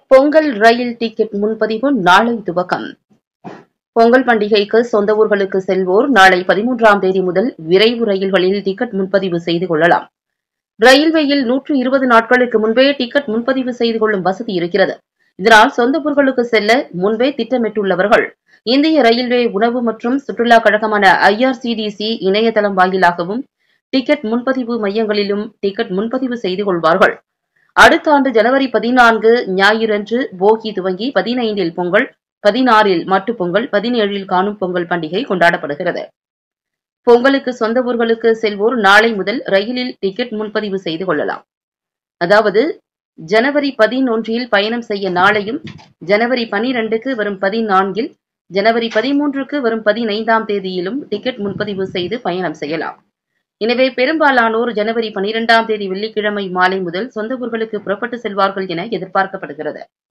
பொங்கல் ரயில் ticket முன்பதிவு நாளை துவக்கம் பொங்கல் பண்டிகைக்கு சொந்த ஊர்களுக்கு செல்வோர் நாளை பதிமூன்றாம் தேதி முதல் விரைவு ரயில்களில் டிக்கெட் முன்பதிவு செய்து கொள்ளலாம் ரயில்வேயில் நூற்று இருபது நாட்களுக்கு முன்பே டிக்கெட் முன்பதிவு செய்து கொள்ளும் வசதி இருக்கிறது இதனால் சொந்த ஊர்களுக்கு செல்ல முன்பே திட்டமிட்டுள்ளவர்கள் இந்திய ரயில்வே உணவு மற்றும் சுற்றுலா கழகமான ஐஆர்சிடிசி இணையதளம் வாயிலாகவும் டிக்கெட் முன்பதிவு மையங்களிலும் டிக்கெட் முன்பதிவு செய்து கொள்வார்கள் அடுத்த ஆண்டு ஜனவரி பதினான்கு ஞாயிறன்று போகி துவங்கி பதினைந்தில் பொங்கல் பதினாறில் மட்டுப் பொங்கல் பதினேழில் காணும் பொங்கல் பண்டிகை கொண்டாடப்படுகிறது பொங்கலுக்கு சொந்த ஊர்களுக்கு செல்வோர் நாளை முதல் ரயிலில் டிக்கெட் முன்பதிவு செய்து கொள்ளலாம் அதாவது ஜனவரி பதினொன்றில் பயணம் செய்ய நாளையும் ஜனவரி பனிரெண்டுக்கு வரும் பதினான்கில் ஜனவரி பதிமூன்றுக்கு வரும் பதினைந்தாம் தேதியிலும் டிக்கெட் முன்பதிவு செய்து பயணம் செய்யலாம் எனவே பெரும்பாலானோர் ஜனவரி பனிரெண்டாம் தேதி வெள்ளிக்கிழமை மாலை முதல் சொந்த ஊர்களுக்கு புறப்பட்டு செல்வார்கள் என எதிர்பார்க்கப்படுகிறது